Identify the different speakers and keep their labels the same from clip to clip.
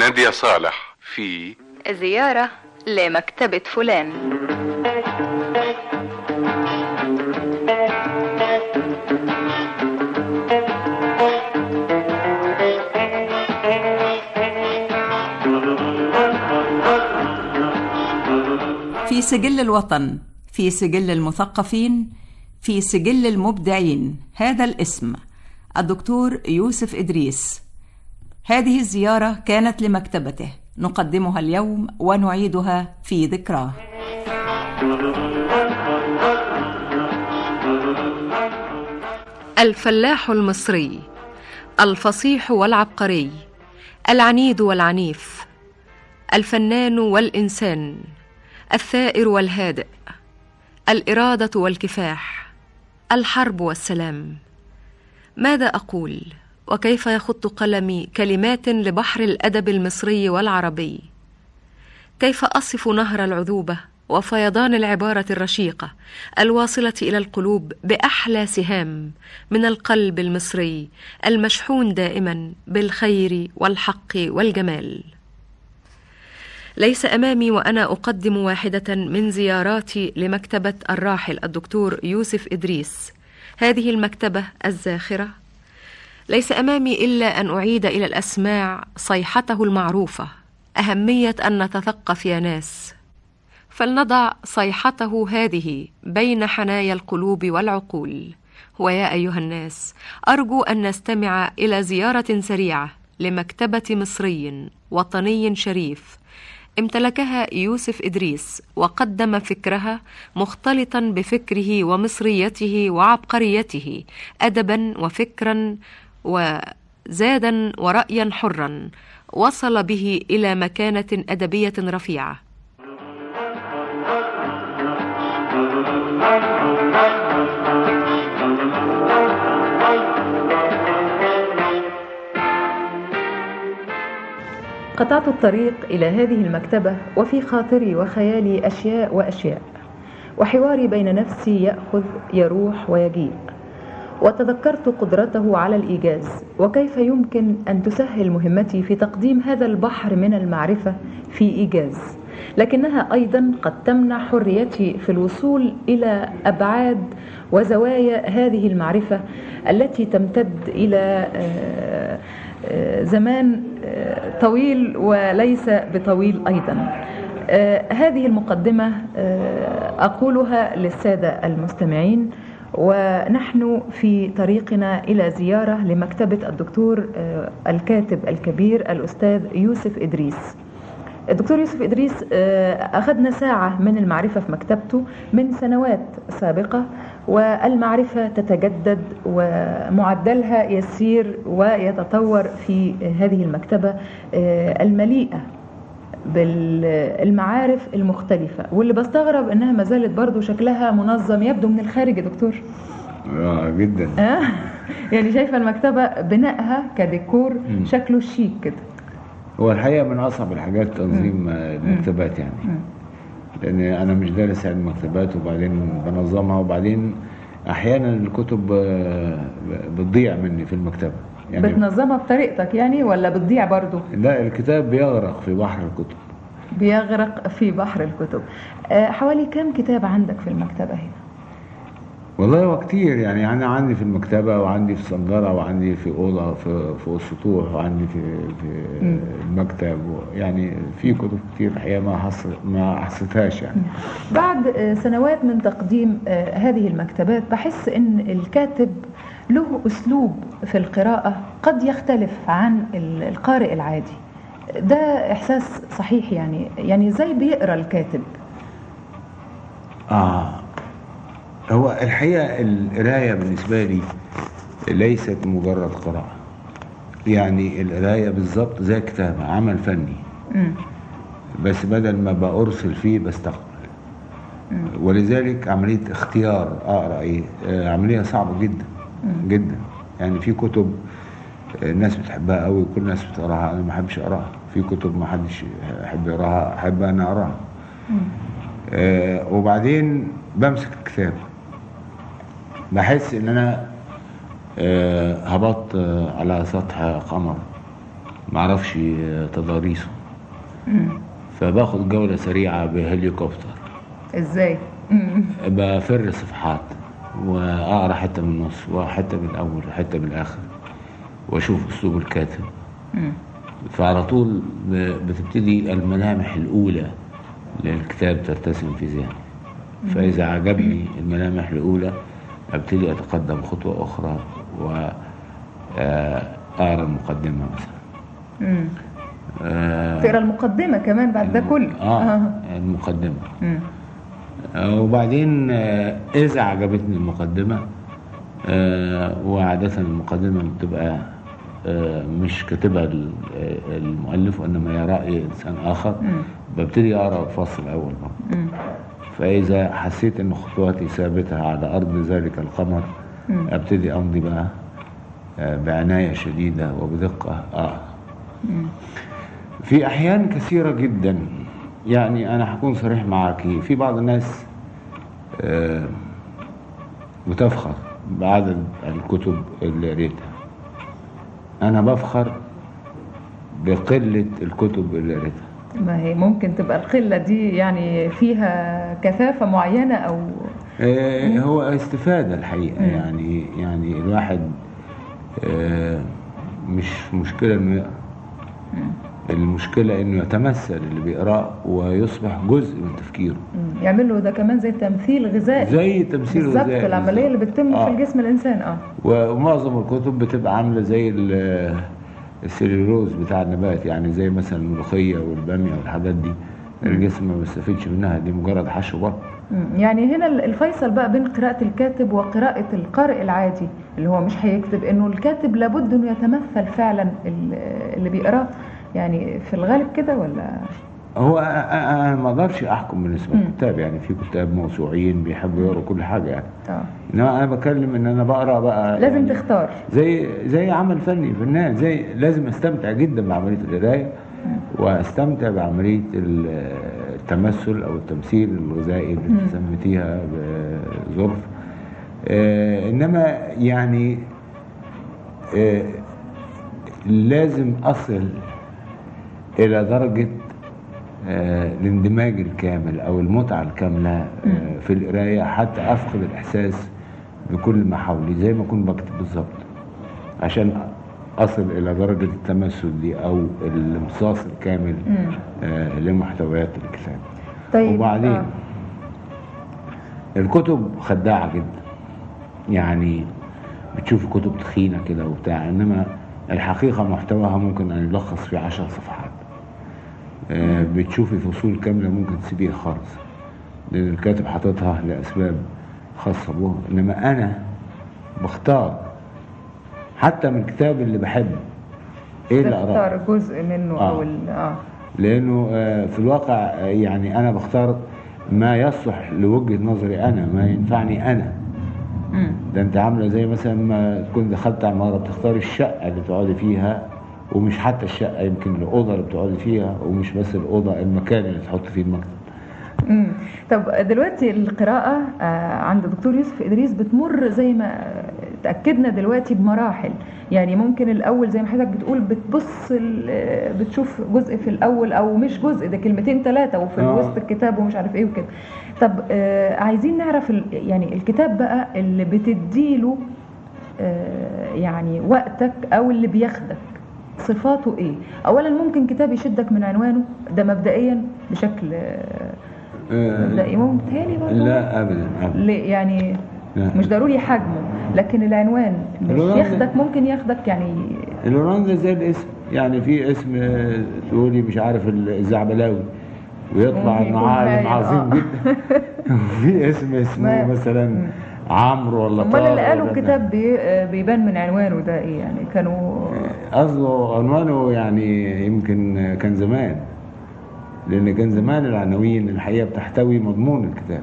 Speaker 1: نادية صالح في
Speaker 2: زيارة لمكتبة فلان
Speaker 3: في سجل الوطن في سجل المثقفين في سجل المبدعين هذا الاسم الدكتور يوسف إدريس هذه الزيارة كانت لمكتبته نقدمها اليوم ونعيدها في ذكراه
Speaker 4: الفلاح المصري الفصيح والعبقري العنيد والعنيف الفنان والإنسان الثائر والهادئ الإرادة والكفاح الحرب والسلام ماذا أقول وكيف يخط قلمي كلمات لبحر الأدب المصري والعربي كيف أصف نهر العذوبة وفيضان العبارة الرشيقة الواصلة إلى القلوب بأحلى سهام من القلب المصري المشحون دائما بالخير والحق والجمال ليس امامي وانا اقدم واحده من زياراتي لمكتبه الراحل الدكتور يوسف ادريس هذه المكتبه الزاخره ليس امامي الا ان اعيد الى الاسماع صيحته المعروفه اهميه ان نتثقف يا ناس فلنضع صيحته هذه بين حنايا القلوب والعقول ويا ايها الناس ارجو ان نستمع الى زياره سريعه لمكتبه مصري وطني شريف امتلكها يوسف ادريس وقدم فكرها مختلطا بفكره ومصريته وعبقريته ادبا وفكرا وزادا ورايا حرا وصل به الى مكانه ادبيه رفيعه
Speaker 5: قطعت الطريق إلى هذه المكتبة وفي خاطري وخيالي أشياء وأشياء وحواري بين نفسي يأخذ يروح ويجيء وتذكرت قدرته على الإيجاز وكيف يمكن أن تسهل مهمتي في تقديم هذا البحر من المعرفة في إيجاز لكنها أيضا قد تمنع حريتي في الوصول إلى أبعاد وزوايا هذه المعرفة التي تمتد إلى زمان طويل وليس بطويل ايضا هذه المقدمه اقولها للساده المستمعين ونحن في طريقنا الى زياره لمكتبه الدكتور الكاتب الكبير الاستاذ يوسف ادريس الدكتور يوسف إدريس أخذنا ساعة من المعرفة في مكتبته من سنوات سابقة والمعرفة تتجدد ومعدلها يسير ويتطور في هذه المكتبة المليئة بالمعارف المختلفة واللي بستغرب انها ما زالت برضه شكلها منظم يبدو من الخارج يا دكتور
Speaker 6: اه جدا
Speaker 5: آه يعني شايفة المكتبة بنائها كديكور شكله شيك كده
Speaker 6: هو الحقيقه من اصعب الحاجات تنظيم المكتبات يعني لان انا مش دارس علم المكتبات وبعدين بنظمها وبعدين احيانا الكتب بتضيع مني في المكتبه
Speaker 5: يعني بتنظمها بطريقتك يعني ولا بتضيع برضو
Speaker 6: لا الكتاب بيغرق في بحر الكتب
Speaker 5: بيغرق في بحر الكتب حوالي كم كتاب عندك في المكتبه هنا
Speaker 6: والله هو كتير يعني انا عندي في المكتبه وعندي في سنجره وعندي في اوضه في فوق السطوح وعندي في في م. المكتب يعني في كتب كتير الحقيقه ما حصر ما حسيتهاش يعني
Speaker 5: بعد سنوات من تقديم هذه المكتبات بحس ان الكاتب له اسلوب في القراءه قد يختلف عن القارئ العادي ده احساس صحيح يعني يعني ازاي بيقرا الكاتب
Speaker 6: اه هو الحقيقة القراية بالنسبة لي ليست مجرد قراءة يعني القراية بالظبط زي كتابة عمل فني م. بس بدل ما بأرسل فيه بستقبل م. ولذلك عملية اختيار أقرأ إيه عملية صعبة جدا م. جدا يعني في كتب الناس بتحبها قوي كل الناس بتقراها أنا ما بحبش أقراها في كتب ما حدش يحب يقراها أحب أنا أقراها آه وبعدين بمسك الكتاب بحس ان انا هبطت على سطح قمر معرفش تضاريسه فباخد جولة سريعة بهليكوبتر
Speaker 5: ازاي مم.
Speaker 6: بفر صفحات واقرا حته من النص وحته من الاول وحته من الاخر واشوف اسلوب الكاتب
Speaker 5: مم.
Speaker 6: فعلى طول ب- بتبتدي الملامح الاولى للكتاب ترتسم في ذهني فاذا عجبني الملامح الاولى ابتدي اتقدم خطوه اخرى واقرا المقدمه مثلا
Speaker 5: مم.
Speaker 6: آه،
Speaker 5: تقرا المقدمه كمان بعد ده كله
Speaker 6: اه المقدمه
Speaker 5: مم.
Speaker 6: آه، وبعدين آه، إذا عجبتني المقدمة آه، وعادة المقدمة بتبقى آه، مش كاتبها ال- آه، المؤلف وإنما هي رأي إنسان آخر
Speaker 5: مم.
Speaker 6: ببتدي أقرأ الفصل الأول برضه
Speaker 5: مم.
Speaker 6: فإذا حسيت إن خطواتي ثابتة على أرض ذلك القمر
Speaker 5: مم.
Speaker 6: أبتدي أمضي بقى آه، بعناية شديدة وبدقة أقرأ
Speaker 5: مم.
Speaker 6: في أحيان كثيرة جدا يعني أنا هكون صريح معك في بعض الناس آه، بتفخر بعدد الكتب اللي قريتها أنا بفخر بقلة الكتب اللي قريتها
Speaker 5: ما هي ممكن تبقى القله دي يعني فيها كثافه معينه او
Speaker 6: آه، هو استفادة الحقيقة
Speaker 5: مم.
Speaker 6: يعني يعني الواحد آه، مش مشكلة إنه يقرأ المشكلة إنه يتمثل اللي بيقرأ ويصبح جزء من تفكيره
Speaker 5: مم. يعمل له ده كمان زي تمثيل غذائي
Speaker 6: زي تمثيل
Speaker 5: بالظبط
Speaker 6: غذائي
Speaker 5: العمليه اللي
Speaker 6: بالظبط.
Speaker 5: بتتم
Speaker 6: آه.
Speaker 5: في الجسم الانسان اه
Speaker 6: ومعظم الكتب بتبقى عامله زي ال- السليلوز بتاع النبات يعني زي مثلا الملوخيه والباميه والحاجات دي الجسم ما بيستفيدش منها دي مجرد حشو بطن
Speaker 5: مم. يعني هنا الفيصل بقى بين قراءة الكاتب وقراءة القارئ العادي اللي هو مش هيكتب انه الكاتب لابد انه يتمثل فعلا ال- اللي بيقراه يعني في الغالب كده ولا
Speaker 6: هو أ- أ- انا ما اقدرش احكم بالنسبه
Speaker 5: مم.
Speaker 6: للكتاب يعني في كتاب موسوعيين بيحبوا يقروا كل حاجه يعني
Speaker 5: اه
Speaker 6: انما انا بتكلم ان انا بقرا بقى
Speaker 5: لازم
Speaker 6: يعني
Speaker 5: تختار
Speaker 6: زي زي عمل فني فنان زي لازم استمتع جدا بعمليه القرايه واستمتع بعمليه ال- التمثل او التمثيل الغذائي اللي
Speaker 5: مم.
Speaker 6: سميتيها بظرف آه انما يعني آه لازم اصل الى درجه آه الاندماج الكامل او المتعه الكامله آه في القرايه حتى افقد الاحساس بكل ما حولي زي ما اكون بكتب بالظبط عشان اصل الى درجه التمثل دي او الامتصاص الكامل
Speaker 5: مم.
Speaker 6: آه لمحتويات الكتاب
Speaker 5: طيب
Speaker 6: وبعدين
Speaker 5: آه.
Speaker 6: الكتب خداعه جدا يعني بتشوف كتب تخينه كده وبتاع انما الحقيقه محتواها ممكن ان يلخص في عشر صفحات آه، بتشوفي فصول كامله ممكن تسيبيها خالص لان الكاتب حاططها لاسباب خاصه به انما انا بختار حتى من الكتاب اللي بحبه ايه اللي اقراه
Speaker 5: تختار جزء منه
Speaker 6: آه.
Speaker 5: او ال- اه
Speaker 6: لانه آه، في الواقع آه، يعني انا بختار ما يصلح لوجهه نظري انا ما ينفعني انا
Speaker 5: مم.
Speaker 6: ده انت عامله زي مثلا ما تكون دخلت عماره بتختار الشقه اللي تقعدي فيها ومش حتى الشقه يمكن الاوضه اللي بتقعدي فيها ومش بس الاوضه المكان اللي تحط فيه المكتب
Speaker 5: مم. طب دلوقتي القراءة آه، عند دكتور يوسف إدريس بتمر زي ما تأكدنا دلوقتي بمراحل يعني ممكن الأول زي ما حضرتك بتقول بتبص ال- آه، بتشوف جزء في الأول أو مش جزء ده كلمتين ثلاثة وفي
Speaker 6: آه.
Speaker 5: وسط الكتاب ومش عارف إيه وكده طب آه، عايزين نعرف ال- يعني الكتاب بقى اللي بتديله آه، يعني وقتك أو اللي بياخدك صفاته ايه؟ اولا ممكن كتاب يشدك من عنوانه ده مبدئيا بشكل آه،
Speaker 6: آه،
Speaker 5: مبدئي ممتهني برضه
Speaker 6: لا ابدا ابدا
Speaker 5: ليه يعني
Speaker 6: لا.
Speaker 5: مش ضروري حجمه لكن العنوان مش
Speaker 6: العنوان-
Speaker 5: ياخدك ممكن ياخدك يعني
Speaker 6: العنوان ده زي الاسم يعني في اسم آه، تقولي مش عارف الزعبلاوي ويطلع
Speaker 5: ممكن
Speaker 6: انه
Speaker 5: يكون
Speaker 6: عالم
Speaker 5: هايل،
Speaker 6: عظيم
Speaker 5: آه.
Speaker 6: جدا وفي اسم اسمه
Speaker 5: ما-
Speaker 6: مثلا عمرو ولا
Speaker 5: امال
Speaker 6: طارق
Speaker 5: اللي قالوا
Speaker 6: ولا-
Speaker 5: الكتاب بي آه، بيبان من عنوانه ده ايه يعني كانوا
Speaker 6: قصده عنوانه يعني يمكن كان زمان لان كان زمان العناوين الحقيقه بتحتوي مضمون الكتاب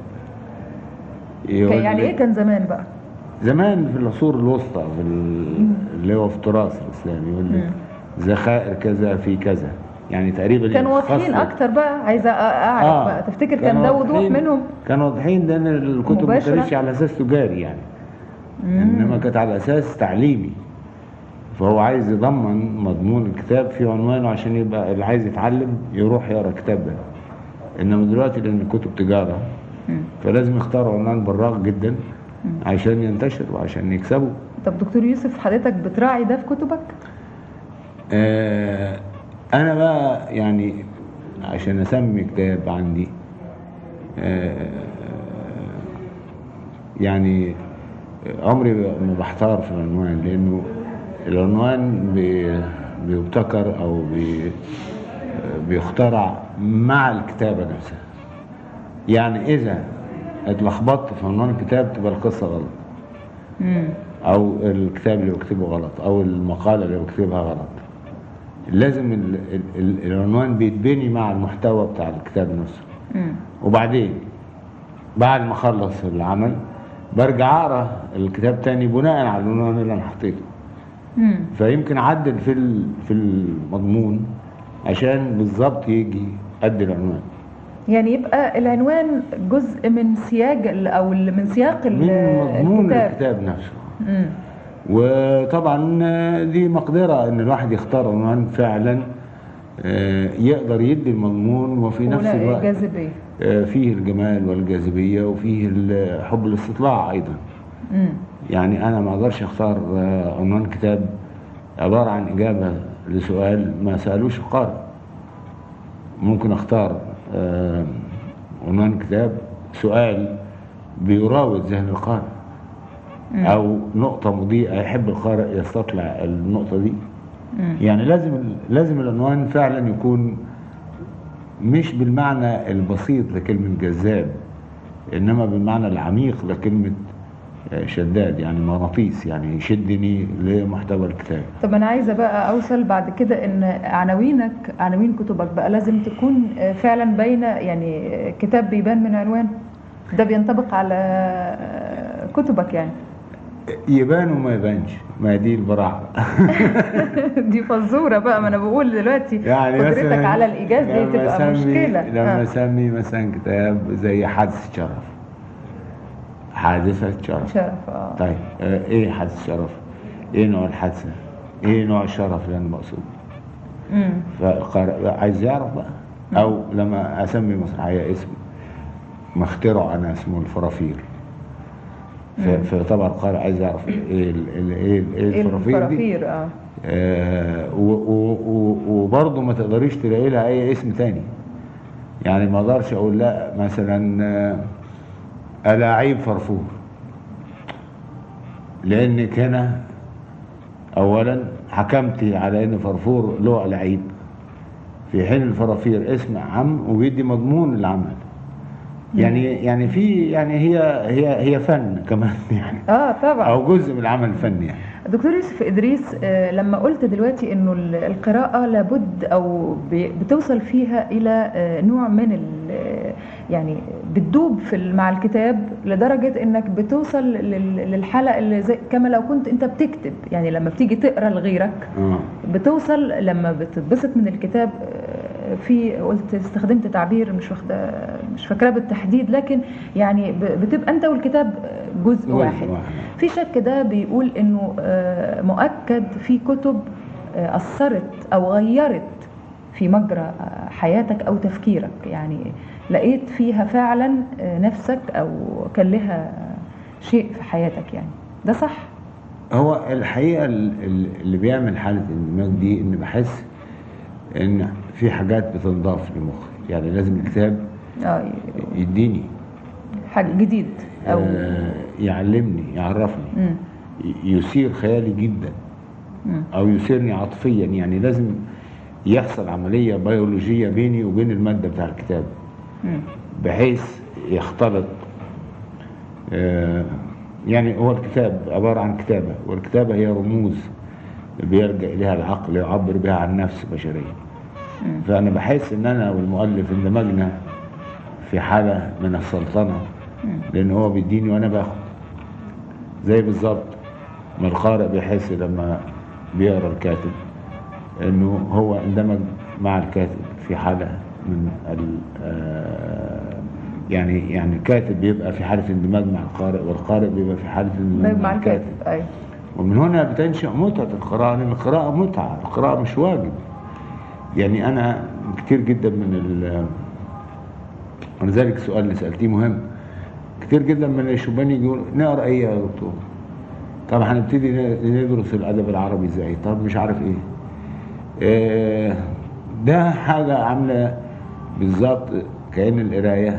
Speaker 6: يقول
Speaker 5: كان يعني
Speaker 6: لك-
Speaker 5: ايه كان زمان بقى
Speaker 6: زمان في العصور الوسطى في ال- اللي هو في التراث الاسلامي يقول لك ذخائر كذا في كذا يعني تقريبا
Speaker 5: كانوا
Speaker 6: يلخص
Speaker 5: واضحين
Speaker 6: لك-
Speaker 5: اكتر بقى عايزه أ- اعرف
Speaker 6: آه،
Speaker 5: بقى تفتكر كان
Speaker 6: كانوا
Speaker 5: ده وضوح
Speaker 6: واضحين-
Speaker 5: منهم
Speaker 6: كانوا واضحين لان الكتب ما
Speaker 5: مباشرة؟
Speaker 6: كانتش على اساس تجاري يعني انما كانت على اساس تعليمي فهو عايز يضمن مضمون الكتاب في عنوانه عشان يبقى اللي عايز يتعلم يروح يقرا الكتاب ده انما دلوقتي لان الكتب تجاره فلازم يختاروا عنوان براق جدا عشان ينتشر وعشان يكسبوا
Speaker 5: طب دكتور يوسف حضرتك بتراعي ده في كتبك؟
Speaker 6: آه انا بقى يعني عشان اسمي كتاب عندي آه يعني عمري ما بحتار في العنوان لانه العنوان بي- بيبتكر او بي بيخترع مع الكتابه نفسها يعني اذا اتلخبطت في عنوان الكتاب تبقى القصه غلط او الكتاب اللي بكتبه غلط او المقاله اللي بكتبها غلط لازم ال ال ال العنوان بيتبني مع المحتوى بتاع الكتاب نفسه وبعدين بعد ما اخلص العمل برجع اقرا الكتاب تاني بناء على العنوان اللي انا حطيته فيمكن اعدل في ال- في المضمون عشان بالظبط يجي قد العنوان
Speaker 5: يعني يبقى العنوان جزء من سياج ال- او ال- من سياق ال-
Speaker 6: من مضمون
Speaker 5: الكتاب
Speaker 6: الكتاب نفسه
Speaker 5: مم.
Speaker 6: وطبعا دي مقدرة ان الواحد يختار عنوان فعلا آه، يقدر يدي المضمون وفي نفس
Speaker 5: ولا
Speaker 6: الوقت
Speaker 5: جاذبيه
Speaker 6: آه، فيه الجمال والجاذبية وفيه ال- حب الاستطلاع ايضا
Speaker 5: مم.
Speaker 6: يعني انا ما اقدرش اختار آه، عنوان كتاب عبارة عن اجابة لسؤال ما سألوش القارئ ممكن اختار آه، عنوان كتاب سؤال بيراود ذهن القارئ او نقطة مضيئة يحب القارئ يستطلع النقطة دي يعني لازم لازم العنوان فعلا يكون مش بالمعنى البسيط لكلمة جذاب انما بالمعنى العميق لكلمة آه، شداد يعني مغناطيس يعني يشدني لمحتوى الكتاب
Speaker 5: طب انا عايزه بقى اوصل بعد كده ان عناوينك عناوين كتبك بقى لازم تكون آه، فعلا باينه يعني آه، كتاب بيبان من عنوان ده بينطبق على آه، كتبك يعني
Speaker 6: يبان وما يبانش ما دي البراعة
Speaker 5: دي فزوره بقى ما انا بقول دلوقتي
Speaker 6: يعني
Speaker 5: قدرتك
Speaker 6: مثلا
Speaker 5: على الايجاز دي
Speaker 6: لما
Speaker 5: تبقى
Speaker 6: أسمي-
Speaker 5: مشكله
Speaker 6: لما
Speaker 5: آه.
Speaker 6: اسمي مثلا كتاب زي حادثة شرف حادثة شرف
Speaker 5: شرف اه
Speaker 6: طيب آه، ايه حادث شرف ايه نوع الحادثه ايه نوع الشرف اللي انا مقصود
Speaker 5: مم.
Speaker 6: فالقارئ بقى عايز يعرف بقى او لما اسمي مسرحيه اسم مخترع انا اسمه الفرافير ف- فطبعا القارئ عايز يعرف ايه ال- ال- ايه ال- ايه
Speaker 5: ايه
Speaker 6: الفرافير دي
Speaker 5: الفرافير اه
Speaker 6: آه، و- و- و- وبرضه ما تقدريش تلاقي لها اي اسم تاني يعني ما اقدرش اقول لا مثلا آه، الاعيب فرفور لانك هنا اولا حكمتي على ان فرفور له العيب في حين الفرافير اسم عام وبيدي مضمون العمل يعني يعني في يعني هي هي هي فن كمان يعني
Speaker 5: اه طبعا
Speaker 6: او جزء من العمل الفني يعني
Speaker 5: دكتور يوسف ادريس آه، لما قلت دلوقتي انه ال- القراءه لابد او بي- بتوصل فيها الى آه، نوع من ال- آه، يعني بتدوب في ال- مع الكتاب لدرجه انك بتوصل لل- للحاله اللي زي كما لو كنت انت بتكتب يعني لما بتيجي تقرا لغيرك
Speaker 6: اه
Speaker 5: بتوصل لما بتتبسط من الكتاب آه، في قلت استخدمت تعبير مش واخده مش فاكراه بالتحديد لكن يعني ب- بتبقى انت والكتاب جزء
Speaker 6: جزء
Speaker 5: واحد
Speaker 6: واحد.
Speaker 5: في شك ده بيقول انه آه، مؤكد في كتب آه، اثرت او غيرت في مجرى آه، حياتك او تفكيرك يعني لقيت فيها فعلا آه، نفسك او كان لها شيء في حياتك يعني ده صح
Speaker 6: هو الحقيقه ال- ال- اللي بيعمل حاله الاندماج دي ان بحس ان في حاجات بتنضاف لمخي يعني لازم الكتاب
Speaker 5: اه
Speaker 6: يديني
Speaker 5: حاجه جديد او
Speaker 6: آه، يعلمني يعرفني
Speaker 5: مم.
Speaker 6: ي- يثير خيالي جدا
Speaker 5: مم.
Speaker 6: او يثيرني عاطفيا يعني لازم يحصل عمليه بيولوجيه بيني وبين الماده بتاع الكتاب
Speaker 5: مم.
Speaker 6: بحيث يختلط آه، يعني هو الكتاب عبارة عن كتابة والكتابة هي رموز بيلجأ إليها العقل يعبر بها عن نفس بشرية فأنا بحس إن أنا والمؤلف اندمجنا في حالة من السلطنة لأن هو بيديني وأنا باخد زي بالظبط ما القارئ بيحس لما بيقرا الكاتب انه هو اندمج مع الكاتب في حاله من ال آه، يعني يعني الكاتب بيبقى في حاله اندماج مع القارئ والقارئ بيبقى في حاله اندماج
Speaker 5: مع الكاتب ايوه
Speaker 6: ومن هنا بتنشأ متعة القراءة لأن القراءة متعة القراءة مش واجب يعني أنا كتير جدا من ال ولذلك السؤال اللي سألتيه مهم كتير جدا من الشبان يقول نقرا ايه يا دكتور طب هنبتدي ن- ندرس الادب العربي ازاي طب مش عارف ايه آه، ده حاجه عامله بالظبط كأن القرايه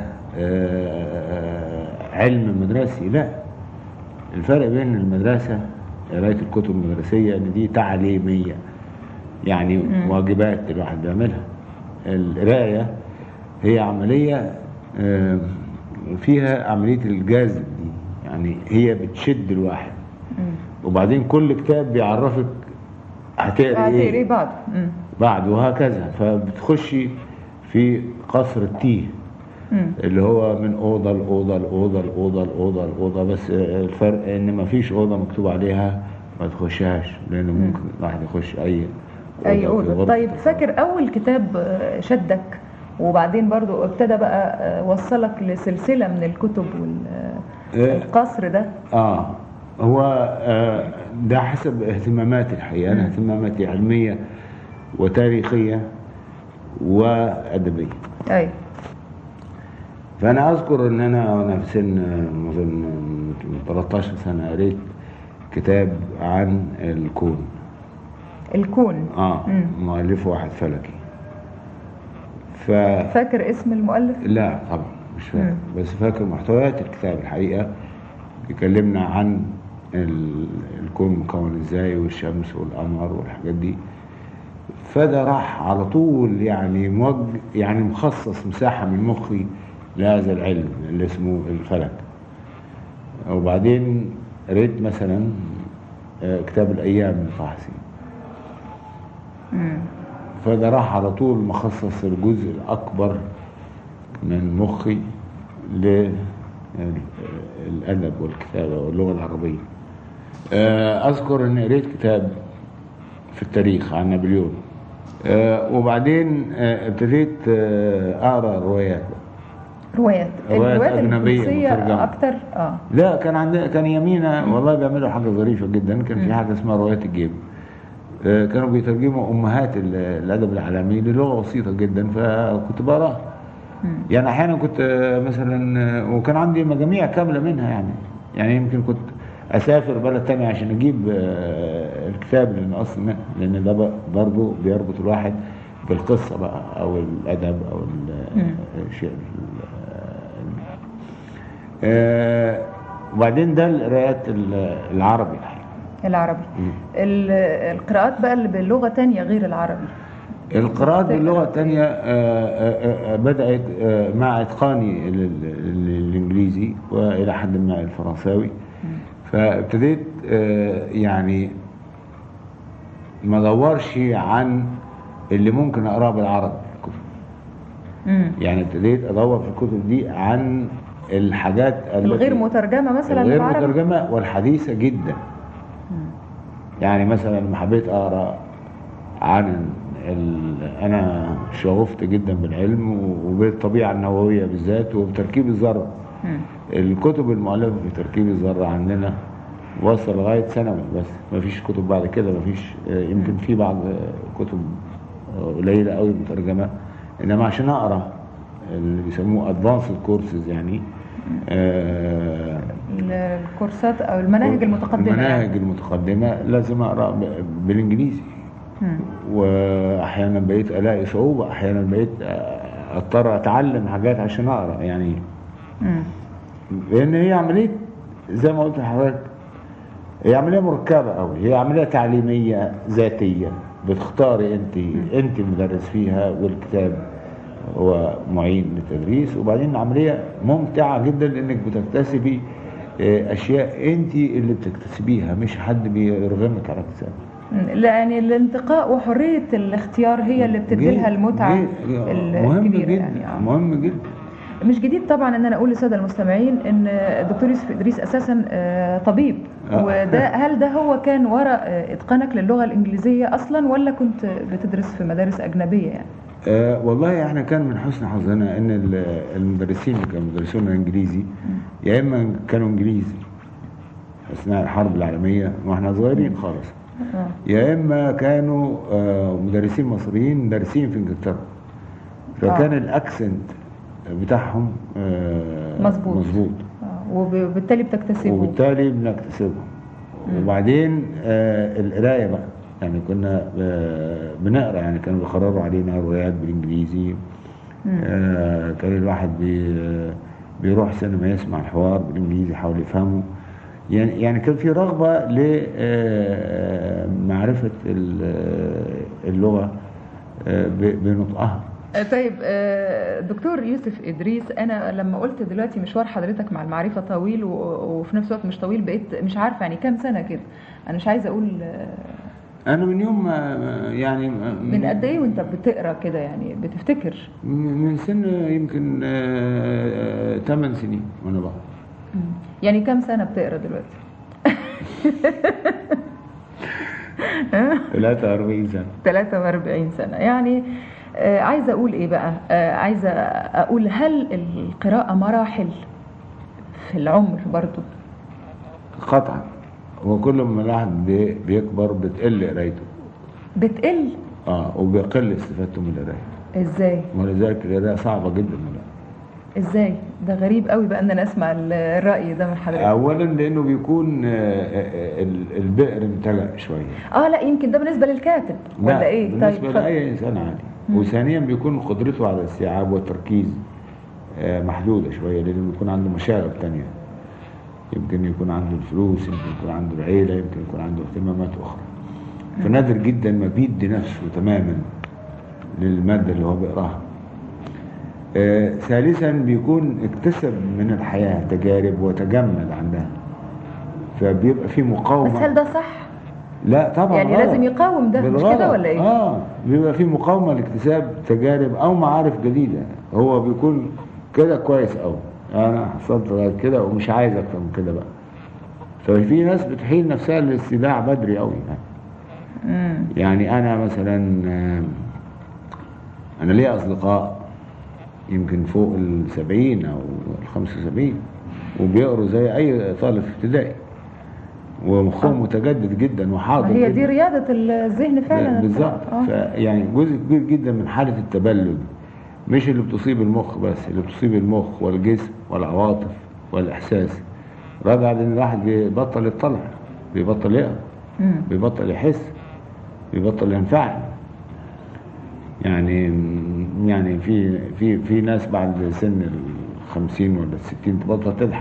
Speaker 6: آه، علم مدرسي لا الفرق بين المدرسه قرايه الكتب المدرسيه ان دي تعليميه يعني واجبات الواحد بيعملها القرايه هي عمليه آه، فيها عمليه الجذب دي يعني هي بتشد الواحد وبعدين كل كتاب بيعرفك هتقري
Speaker 5: هتقري
Speaker 6: ايه
Speaker 5: بعض مم.
Speaker 6: بعد وهكذا فبتخشي في قصر التيه
Speaker 5: مم.
Speaker 6: اللي هو من اوضه لاوضه لاوضه لاوضه لاوضه لاوضه بس آه، الفرق ان ما فيش اوضه مكتوب عليها ما تخشهاش لان ممكن الواحد يخش اي
Speaker 5: اي
Speaker 6: في
Speaker 5: اوضه
Speaker 6: غرفة
Speaker 5: طيب
Speaker 6: الفرد.
Speaker 5: فاكر اول كتاب آه، شدك وبعدين برضو ابتدى بقى آه، وصلك لسلسله من الكتب
Speaker 6: آه.
Speaker 5: والقصر ده
Speaker 6: اه هو آه ده حسب اهتماماتي الحقيقه انا اهتماماتي علميه وتاريخيه وادبيه
Speaker 5: اي
Speaker 6: فانا اذكر ان انا وانا في سن آه، اظن 13 سنه قريت كتاب عن الكون
Speaker 5: الكون
Speaker 6: اه
Speaker 5: مم.
Speaker 6: مؤلفه واحد فلكي ف
Speaker 5: فاكر اسم المؤلف
Speaker 6: لا طبعا مش فاكر
Speaker 5: مم.
Speaker 6: بس فاكر محتويات الكتاب الحقيقه بيكلمنا عن ال- الكون مكون ازاي والشمس والقمر والحاجات دي فده راح على طول يعني موجه يعني مخصص مساحه من مخي لهذا العلم اللي اسمه الفلك وبعدين قريت مثلا آه، كتاب الايام لطه حسين
Speaker 5: مم.
Speaker 6: فده راح على طول مخصص الجزء الأكبر من مخي للأدب والكتابة واللغة العربية آه، أذكر أني قريت كتاب في التاريخ عن نابليون آه، وبعدين آه، ابتديت آه، أقرأ روايات
Speaker 5: روايات
Speaker 6: روايات
Speaker 5: الروايات
Speaker 6: أجنبية
Speaker 5: الفرنسيه
Speaker 6: مترجمة.
Speaker 5: اكتر اه
Speaker 6: لا كان عندنا كان يمينا والله بيعملوا حاجه ظريفه جدا كان في حاجه اسمها روايات الجيب آه، كانوا بيترجموا امهات ال- الادب العالمي للغه بسيطه جدا فكنت بقراها يعني احيانا كنت آه، مثلا آه، وكان عندي مجاميع كامله منها يعني يعني يمكن كنت اسافر بلد تاني عشان اجيب آه، الكتاب اللي نقص منه لان ده بقى برضه بيربط الواحد بالقصه بقى او الادب او ال- الشيء آه، وبعدين ده القراءات ال- العربي الحقيقة.
Speaker 5: العربي ال- القراءات بقى اللي باللغه تانية غير العربي
Speaker 6: القراءات باللغة الثانية بدأت آه، مع إتقاني لل- لل- الإنجليزي وإلى حد ما الفرنساوي فابتديت آه، يعني ما ادورش عن اللي ممكن اقراه بالعربي في الكتب
Speaker 5: مم.
Speaker 6: يعني ابتديت ادور في الكتب دي عن الحاجات التي-
Speaker 5: الغير مترجمه مثلا
Speaker 6: الغير
Speaker 5: بالعربي
Speaker 6: مترجمة والحديثة جدا يعني مثلا لما حبيت اقرا عن ال... انا شغفت جدا بالعلم و- وبالطبيعه النوويه بالذات وبتركيب الذره
Speaker 5: مم.
Speaker 6: الكتب المؤلفه في تركيب الذره عندنا وصل لغايه ثانوي بس ما فيش كتب بعد كده ما فيش يمكن في بعض آه، كتب آه، قليله قوي مترجمه انما عشان اقرا اللي بيسموه ادفانسد كورسز يعني آه،
Speaker 5: الكورسات او المناهج المتقدمه
Speaker 6: المناهج
Speaker 5: يعني.
Speaker 6: المتقدمة لازم أقرأ ب- بالإنجليزي
Speaker 5: مم.
Speaker 6: وأحيانا بقيت ألاقي صعوبة أحيانا بقيت آه، أضطر أتعلم حاجات عشان أقرأ يعني
Speaker 5: مم.
Speaker 6: لأن هي عملية زي ما قلت لحضرتك هي عملية مركبة أوي هي عملية تعليمية ذاتية بتختاري أنت أنت مدرس فيها والكتاب هو معين للتدريس وبعدين عملية ممتعة جدا لأنك بتكتسبي آه، أشياء أنت اللي بتكتسبيها مش حد بيرغمك على اكتسابها
Speaker 5: مم. لا يعني الانتقاء وحريه الاختيار هي اللي بتدي لها المتعه
Speaker 6: جيد. مهم
Speaker 5: الكبيره
Speaker 6: جدا
Speaker 5: يعني آه.
Speaker 6: مهم جدا
Speaker 5: مش جديد طبعا ان انا اقول للساده المستمعين ان الدكتور يوسف ادريس اساسا آه، طبيب
Speaker 6: آه.
Speaker 5: وده هل ده هو كان وراء آه، اتقانك للغه الانجليزيه اصلا ولا كنت بتدرس في مدارس اجنبيه يعني؟
Speaker 6: آه والله احنا كان من حسن حظنا ان ال- المدرسين اللي كانوا بيدرسونا انجليزي يا اما كانوا انجليزي اثناء الحرب العالميه واحنا صغيرين خالص
Speaker 5: آه.
Speaker 6: يا اما كانوا آه، مدرسين مصريين دارسين في انجلترا فكان
Speaker 5: آه.
Speaker 6: الاكسنت بتاعهم آه،
Speaker 5: مظبوط.
Speaker 6: مظبوط
Speaker 5: آه. وبالتالي بتكتسبه
Speaker 6: وبالتالي بنكتسبه وبعدين آه القرايه بقى يعني كنا آه بنقرا يعني كانوا بيخرجوا علينا روايات بالانجليزي آه كان الواحد بي آه، بيروح سينما يسمع الحوار بالانجليزي يحاول يفهمه يعني يعني كان في رغبه لمعرفه اللغه آه، ب- بنطقها
Speaker 5: آه، طيب آه، دكتور يوسف إدريس أنا لما قلت دلوقتي مشوار حضرتك مع المعرفة طويل و- وفي نفس الوقت مش طويل بقيت مش عارفة يعني كام سنة كده أنا مش عايزة أقول آه،
Speaker 6: انا من يوم ما يعني
Speaker 5: من قد إيه وأنت بتقرأ كده يعني بتفتكر
Speaker 6: من سن يمكن 8 سنين وانا بقى
Speaker 5: يعني كام سنة بتقرأ دلوقتي
Speaker 6: 43 سنه
Speaker 5: 43 سنة يعني آه، عايزة أقول إيه بقى آه، عايزة أقول هل القراءة مراحل في العمر برضو
Speaker 6: قطعا وكل ما الواحد بي- بيكبر بتقل قرايته
Speaker 5: بتقل
Speaker 6: اه وبيقل استفادته من القرايه
Speaker 5: إزاي
Speaker 6: ولذلك القرايه صعبه جدا دلوقتي
Speaker 5: ازاي ده غريب قوي بقى ان انا اسمع ال- الراي ده من حضرتك
Speaker 6: اولا لانه بيكون آه، آه، ال- البئر امتلأ شويه
Speaker 5: اه لا يمكن ده بالنسبه للكاتب ولا
Speaker 6: لا،
Speaker 5: ايه
Speaker 6: بالنسبه
Speaker 5: اتفضل.
Speaker 6: لاي انسان عادي وثانيا بيكون قدرته على الاستيعاب والتركيز آه، محدوده شويه لانه بيكون عنده مشاغل تانية يمكن يكون عنده الفلوس يمكن يكون عنده العيله يمكن يكون عنده اهتمامات اخرى فنادر جدا ما بيدي نفسه تماما للماده اللي هو بيقراها آه، ثالثا بيكون اكتسب من الحياه تجارب وتجمل عندها فبيبقى في مقاومه
Speaker 5: بس هل ده صح
Speaker 6: لا طبعا
Speaker 5: يعني
Speaker 6: غلط.
Speaker 5: لازم يقاوم ده، مش
Speaker 6: بالغلط.
Speaker 5: كده ولا إيه؟
Speaker 6: اه بيبقى في مقاومه لاكتساب تجارب او معارف جديده هو بيكون كده كويس قوي انا حصلت لغايه كده ومش عايز اكتر من كده بقى ففي ناس بتحيل نفسها للاستداع بدري قوي يعني.
Speaker 5: مم.
Speaker 6: يعني انا مثلا آه، انا ليا اصدقاء يمكن فوق السبعين او الخمسة وسبعين وبيقروا زي اي طالب في ابتدائي ومخهم متجدد جدا وحاضر
Speaker 5: هي
Speaker 6: جداً.
Speaker 5: دي رياضه الذهن فعلا
Speaker 6: بالظبط
Speaker 5: آه.
Speaker 6: يعني جزء كبير جدا من حاله التبلد مش اللي بتصيب المخ بس اللي بتصيب المخ والجسم والعواطف والاحساس راجع لان الواحد بيبطل يطلع بيبطل يقرا
Speaker 5: مم.
Speaker 6: بيبطل يحس بيبطل ينفعل يعني يعني في في في ناس بعد سن ال 50 ولا ال 60 تبطل تضحك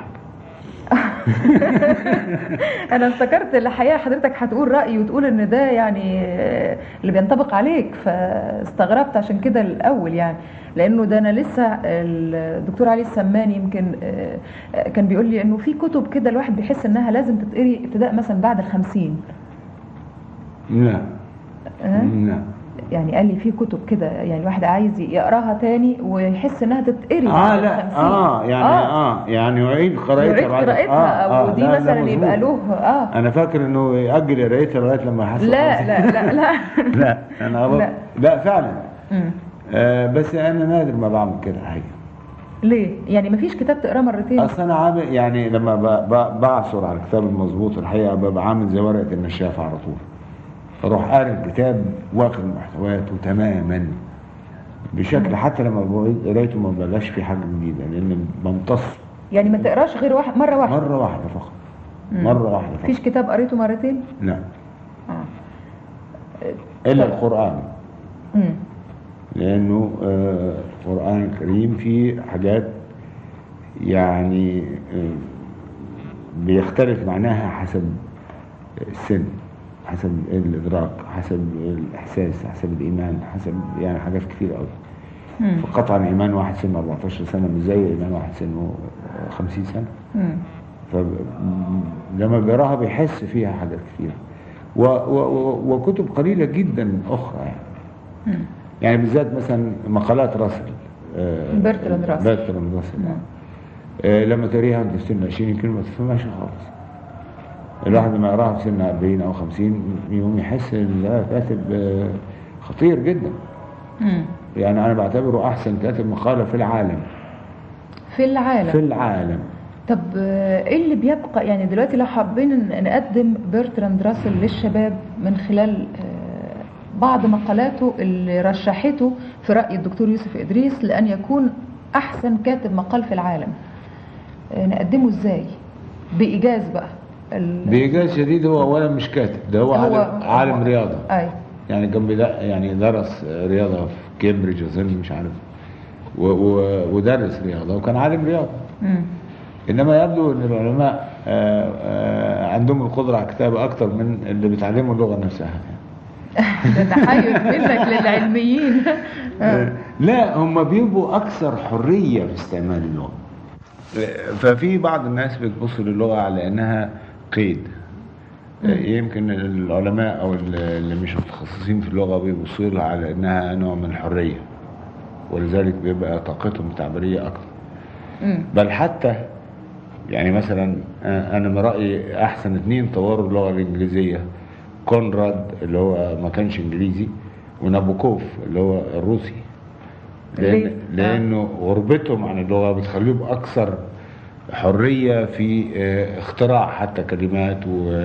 Speaker 5: انا افتكرت الحقيقه حضرتك هتقول راي وتقول ان ده يعني آه، اللي بينطبق عليك فاستغربت عشان كده الاول يعني لانه ده انا لسه الدكتور علي السماني يمكن آه، آه، كان بيقول لي انه في كتب كده الواحد بيحس انها لازم تتقري ابتداء مثلا بعد الخمسين
Speaker 6: لا
Speaker 5: أه؟
Speaker 6: لا
Speaker 5: يعني قال لي في كتب كده يعني الواحد عايز يقراها تاني ويحس انها تتقري
Speaker 6: اه
Speaker 5: بعد
Speaker 6: لا
Speaker 5: الخمسين.
Speaker 6: اه يعني اه, آه يعني يعيد قراءتها
Speaker 5: يعيد
Speaker 6: بعد-
Speaker 5: قراءتها او دي
Speaker 6: لا، لا،
Speaker 5: مثلا يبقى
Speaker 6: مظبوط.
Speaker 5: له اه
Speaker 6: انا فاكر انه ياجل قرايتها لغايه لما يحس
Speaker 5: لا لا لا لا
Speaker 6: لا انا غلط
Speaker 5: لا.
Speaker 6: لا فعلا
Speaker 5: مم.
Speaker 6: آه بس انا نادر ما بعمل كده حقيقه
Speaker 5: ليه؟ يعني مفيش كتاب تقراه مرتين؟
Speaker 6: اصل انا عامل يعني لما ب- ب- بعثر على الكتاب المظبوط الحقيقه ببقى عامل زي ورقه النشافه على طول اروح قاري الكتاب واخد محتوياته تماما بشكل حتى لما بعيد قرايته ما بلاش فيه حاجه جديده لان بمتص
Speaker 5: يعني ما تقراش غير واحد مرة واحدة
Speaker 6: مره واحده فقط مره واحده فقط
Speaker 5: مفيش كتاب قريته مرتين؟
Speaker 6: لا
Speaker 5: اه
Speaker 6: الا
Speaker 5: طب.
Speaker 6: القران
Speaker 5: امم
Speaker 6: لانه آه، القران الكريم فيه حاجات يعني آه، بيختلف معناها حسب السن حسب الادراك حسب الاحساس حسب الايمان حسب يعني حاجات كتير قوي
Speaker 5: مم.
Speaker 6: فقطعا ايمان واحد سنه 14 سنه مش زي ايمان واحد سنه 50 سنه
Speaker 5: امم
Speaker 6: فلما بيقراها بيحس فيها حاجات كتير و و و وكتب قليله جدا اخرى يعني
Speaker 5: مم.
Speaker 6: يعني بالذات مثلا مقالات راسل آه،
Speaker 5: برتراند راسل.
Speaker 6: برتراند راسل
Speaker 5: مم.
Speaker 6: آه، لما تقريها انت في سن 20 يمكن ما تفهمهاش خالص الواحد لما يقراها في سن 40 او 50 يوم يحس ان ده كاتب آه، خطير جدا
Speaker 5: امم
Speaker 6: يعني انا بعتبره احسن كاتب مقاله في العالم
Speaker 5: في العالم
Speaker 6: في العالم
Speaker 5: طب آه، ايه اللي بيبقى يعني دلوقتي لو حابين ن- نقدم برتراند راسل للشباب من خلال آه، بعض مقالاته اللي رشحته في رأي الدكتور يوسف إدريس لأن يكون أحسن كاتب مقال في العالم آه، نقدمه إزاي بإيجاز بقى ال-
Speaker 6: بإيجاز شديد هو أولا مش كاتب ده هو, عالم, عالم رياضة
Speaker 5: أي
Speaker 6: يعني كان بدا يعني درس رياضة في كامبريدج أظن مش عارف و و ودرس رياضة وكان عالم رياضة
Speaker 5: مم.
Speaker 6: إنما يبدو أن العلماء آه، آه، عندهم القدرة على الكتابة أكتر من اللي بيتعلموا اللغة نفسها
Speaker 5: ده تحيز منك للعلميين آه.
Speaker 6: لا هم بيبقوا أكثر حرية في استعمال اللغة ففي بعض الناس بتبص للغة على أنها قيد يمكن العلماء أو اللي مش متخصصين في اللغة بيبصوا لها على أنها نوع من الحرية ولذلك بيبقى طاقتهم التعبيرية أكتر
Speaker 5: مم.
Speaker 6: بل حتى يعني مثلا آه، انا من رايي احسن اتنين طوروا اللغه الانجليزيه كونراد اللي هو ما كانش انجليزي ونابوكوف اللي هو الروسي
Speaker 5: ليه؟
Speaker 6: لأن
Speaker 5: آه.
Speaker 6: لانه غربتهم عن اللغه بتخليهم اكثر حريه في آه، اختراع حتى كلمات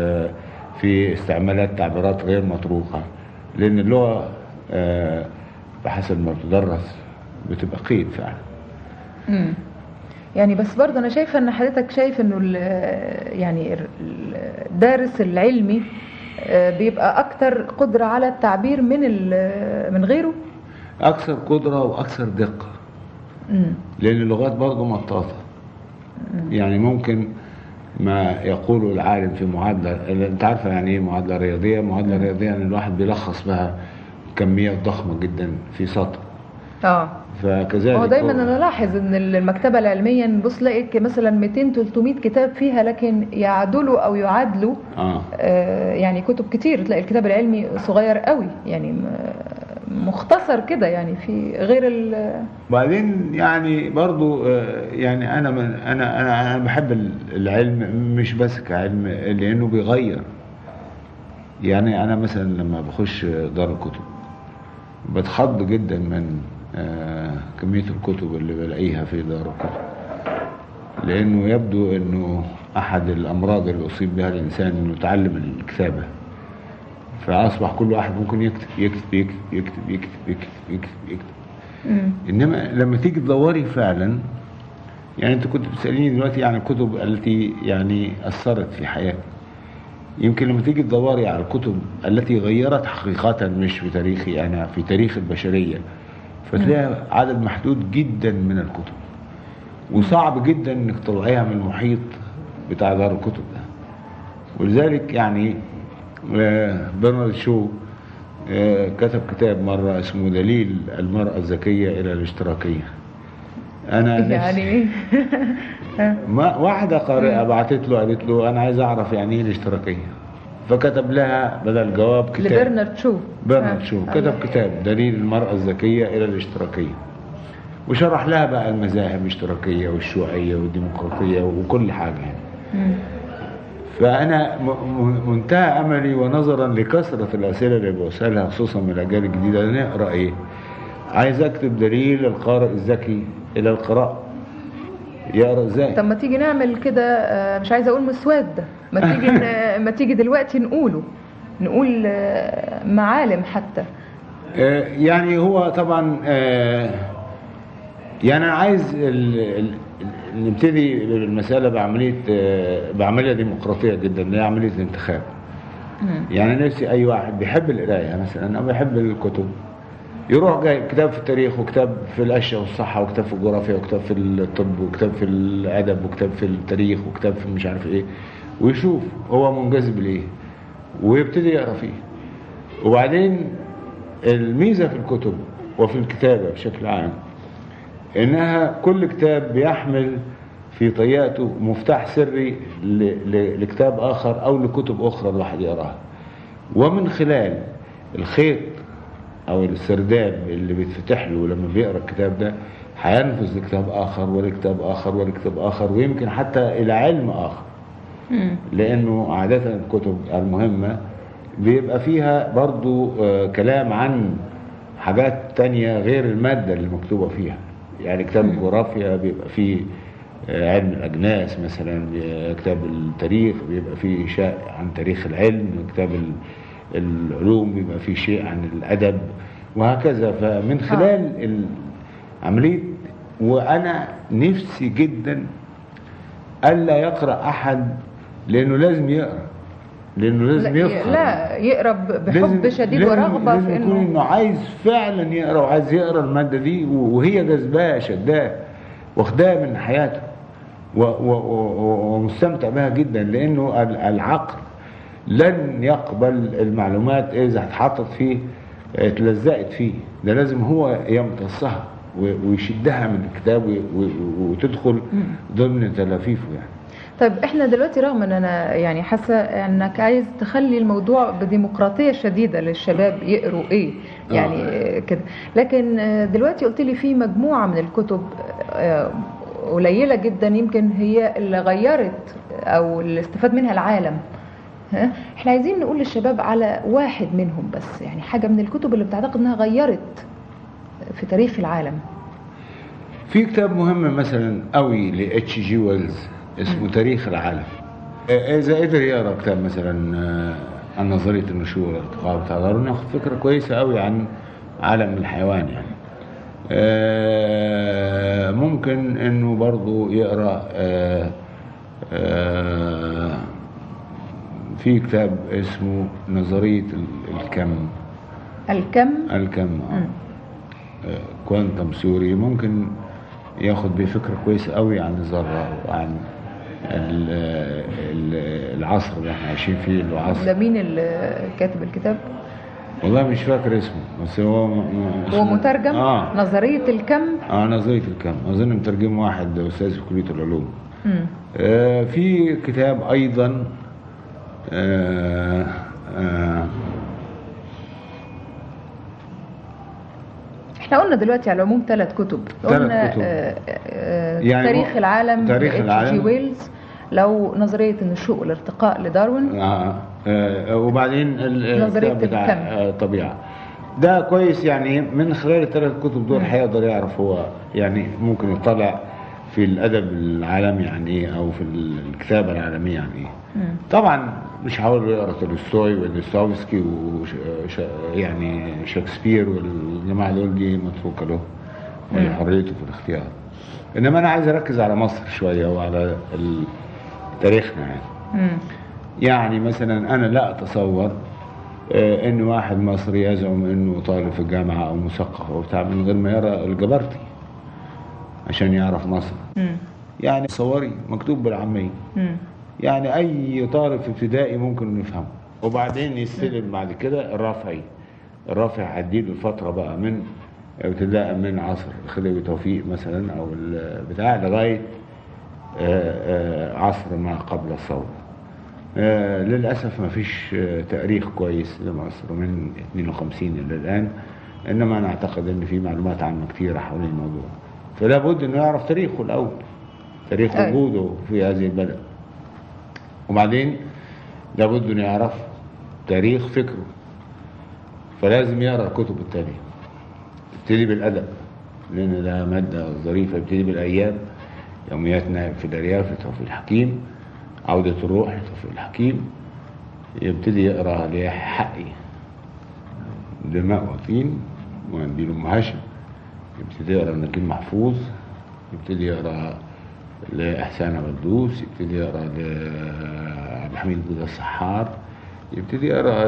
Speaker 6: وفي استعمالات تعبيرات غير مطروقه لان اللغه آه، بحسب ما بتدرس بتبقى قيد فعلا
Speaker 5: مم. يعني بس برضه انا شايفه ان حضرتك شايف انه ال- يعني ال- الدارس العلمي آه، بيبقى اكتر قدره على التعبير من ال- من غيره
Speaker 6: اكثر قدره واكثر دقه
Speaker 5: مم.
Speaker 6: لان اللغات برضه مطاطه يعني ممكن ما يقوله العالم في معادله انت عارفه يعني ايه معادله رياضيه معادله رياضيه يعني الواحد بيلخص بها كميات ضخمه جدا في سطر
Speaker 5: اه
Speaker 6: فكذلك
Speaker 5: هو دايما انا لاحظ ان المكتبه العلميه نبص تلاقي مثلا 200 300 كتاب فيها لكن يعدلوا او يعادلوا
Speaker 6: اه
Speaker 5: آه، يعني كتب كتير تلاقي الكتاب العلمي صغير قوي يعني م- مختصر كده يعني في غير ال
Speaker 6: وبعدين يعني برضو آه، يعني انا من انا انا انا بحب ال- العلم مش بس كعلم لانه بيغير يعني انا مثلا لما بخش دار الكتب بتخض جدا من آه، كمية الكتب اللي بلاقيها في دار الكتب لانه يبدو انه احد الامراض اللي اصيب بها الانسان انه يتعلم الكتابة فاصبح كل واحد ممكن يكتب يكتب يكتب يكتب يكتب يكتب يكتب, يكتب.
Speaker 5: مم.
Speaker 6: انما لما تيجي تدوري فعلا يعني انت كنت بتساليني دلوقتي عن الكتب التي يعني اثرت في حياتي يمكن لما تيجي تدوري على الكتب التي غيرت حقيقة مش في تاريخي انا في تاريخ البشرية فتلاقي عدد محدود جدا من الكتب وصعب جدا انك تطلعيها من المحيط بتاع دار الكتب ده ولذلك يعني آه، برنارد شو آه، كتب كتاب مرة اسمه دليل المرأة الذكية إلى الاشتراكية أنا نفسي
Speaker 5: يعني
Speaker 6: ما واحدة قارئة بعتت له قالت له أنا عايز أعرف يعني إيه الاشتراكية فكتب لها بدل جواب كتاب
Speaker 5: لبرنارد شو
Speaker 6: برنارد
Speaker 5: آه.
Speaker 6: شو
Speaker 5: أيوة.
Speaker 6: كتب كتاب دليل المرأة الذكية إلى الاشتراكية وشرح لها بقى المذاهب الاشتراكية والشيوعية والديمقراطية وكل حاجة يعني
Speaker 5: مم.
Speaker 6: فأنا م- م- منتهى أملي ونظرا لكثرة الأسئلة اللي بسألها خصوصا من الأجيال الجديدة نقرأ إيه؟ عايز أكتب دليل القارئ الذكي إلى القراءة يقرأ إزاي؟
Speaker 5: طب ما تيجي نعمل كده آه، مش عايزه اقول مسوده ما تيجي ن- ما تيجي دلوقتي نقوله نقول آه، معالم حتى
Speaker 6: آه، يعني هو طبعا آه، يعني انا عايز ال- ال- ال- نبتدي المساله بعمليه آه، بعمليه ديمقراطيه جدا اللي هي عمليه الانتخاب
Speaker 5: مم.
Speaker 6: يعني نفسي اي واحد بيحب القرايه مثلا او بيحب الكتب يروح جايب كتاب في التاريخ وكتاب في الاشياء والصحه وكتاب في الجغرافيا وكتاب في الطب وكتاب في الادب وكتاب في التاريخ وكتاب في مش عارف ايه ويشوف هو منجذب ليه ويبتدي يقرا فيه وبعدين الميزه في الكتب وفي الكتابه بشكل عام انها كل كتاب بيحمل في طياته مفتاح سري ل- ل- لكتاب اخر او لكتب اخرى الواحد يقراها ومن خلال الخيط او السرداب اللي بيتفتح له لما بيقرا الكتاب ده هينفذ لكتاب اخر ولكتاب اخر ولكتاب اخر ويمكن حتى الى علم اخر
Speaker 5: مم.
Speaker 6: لانه عادة الكتب المهمة بيبقى فيها برضو آه، كلام عن حاجات تانية غير المادة اللي مكتوبة فيها يعني كتاب الجغرافيا بيبقى فيه آه، علم الأجناس مثلا آه، كتاب التاريخ بيبقى فيه شيء عن تاريخ العلم كتاب ال- العلوم بيبقى فيه شيء عن الأدب وهكذا فمن خلال ال- عملية وأنا نفسي جدا ألا يقرأ أحد لأنه لازم يقرأ لأنه لازم
Speaker 5: لا,
Speaker 6: يفهم
Speaker 5: لا يقرا ب- بحب
Speaker 6: لازم-
Speaker 5: شديد
Speaker 6: لازم-
Speaker 5: ورغبه
Speaker 6: لازم
Speaker 5: في
Speaker 6: يكون
Speaker 5: انه
Speaker 6: انه عايز فعلا يقرا وعايز يقرا الماده دي وهي جذباه شداه واخداها من حياته و- و- و- ومستمتع بها جدا لانه ال- العقل لن يقبل المعلومات اذا اتحطت فيه اتلزقت فيه ده لازم هو يمتصها و- ويشدها من الكتاب و- و- وتدخل ضمن تلافيفه يعني
Speaker 5: طيب احنا دلوقتي رغم ان انا يعني حاسه انك عايز تخلي الموضوع بديمقراطيه شديده للشباب يقروا ايه يعني آه. كده لكن آه، دلوقتي قلت لي في مجموعه من الكتب آه، قليله جدا يمكن هي اللي غيرت او اللي استفاد منها العالم ها؟ احنا عايزين نقول للشباب على واحد منهم بس يعني حاجه من الكتب اللي بتعتقد انها غيرت في تاريخ العالم
Speaker 6: في كتاب مهم مثلا قوي لاتش جي ويلز اسمه تاريخ العالم آه، اذا قدر يقرا كتاب مثلا آه، عن نظريه النشوء والارتقاء بتاع داروين ياخد فكره كويسه قوي عن عالم الحيوان يعني آه، ممكن انه برضو يقرا آه، آه، في كتاب اسمه نظريه ال- الكم
Speaker 5: الكم
Speaker 6: الكم آه. آه، كوانتم سوري ممكن ياخد بيه فكره كويسه قوي عن الذره وعن ال- ال- العصر اللي احنا عايشين فيه اللي هو
Speaker 5: ده
Speaker 6: عصر
Speaker 5: مين اللي كاتب الكتاب
Speaker 6: والله مش فاكر اسمه بس هو م- م-
Speaker 5: هو
Speaker 6: اسمه-
Speaker 5: مترجم
Speaker 6: اه
Speaker 5: نظريه الكم
Speaker 6: اه نظريه الكم اظن مترجم واحد استاذ في كليه العلوم
Speaker 5: مم.
Speaker 6: آه في كتاب ايضا آه آه
Speaker 5: احنا قلنا دلوقتي على العموم ثلاث كتب
Speaker 6: ثلاث
Speaker 5: قلنا
Speaker 6: كتب.
Speaker 5: آه، آه،
Speaker 6: يعني
Speaker 5: تاريخ
Speaker 6: مو-
Speaker 5: العالم
Speaker 6: تاريخ
Speaker 5: لإتش
Speaker 6: العالم.
Speaker 5: جي ويلز لو نظريه النشوء والارتقاء لداروين
Speaker 6: آه. آه. وبعدين ال-
Speaker 5: نظرية
Speaker 6: الكتاب بتاع
Speaker 5: الكم.
Speaker 6: آه، الطبيعة ده كويس يعني من خلال الثلاث كتب دول هيقدر يعرف هو يعني ممكن يطلع في الادب العالمي يعني ايه او في الكتابه العالميه يعني ايه طبعا مش هقول له يقرا تولستوي ودوستويفسكي وش ش- يعني شكسبير والجماعه دول دي متروكه له ولحريته في الاختيار انما انا عايز اركز على مصر شويه وعلى ال- تاريخنا يعني
Speaker 5: مم.
Speaker 6: يعني مثلا انا لا اتصور آه، ان واحد مصري يزعم انه طالب في الجامعه او مثقف او بتاع من غير ما يقرا الجبرتي عشان يعرف مصر
Speaker 5: مم.
Speaker 6: يعني صوري مكتوب بالعاميه
Speaker 5: مم.
Speaker 6: يعني اي طالب في ابتدائي ممكن يفهمه وبعدين يستلم بعد كده الرافعي الرافع هديله الفتره بقى من ابتداء من عصر خليوي توفيق مثلا او البتاع لغايه آه، آه، عصر ما قبل الثوره آه، للاسف ما فيش آه، تاريخ كويس لمصر من 52 الى الان انما انا اعتقد ان في معلومات عامه كثيره حول الموضوع فلا بد انه يعرف تاريخه الاول تاريخ
Speaker 5: أي.
Speaker 6: وجوده في هذه البلد وبعدين لابد انه يعرف تاريخ فكره فلازم يقرا الكتب التانية يبتدي بالادب لان ده ماده ظريفه يبتدي بالايام يوميات نائب في الارياف لتوفيق الحكيم عوده الروح لتوفيق الحكيم يبتدي يقرا لحقي دماء وطين ومنديل ام هاشم يبتدي يقرا نجيب محفوظ يبتدي يقرا لإحسان بدوس يبتدي يقرا لعبد الحميد بودا السحار يبتدي يقرا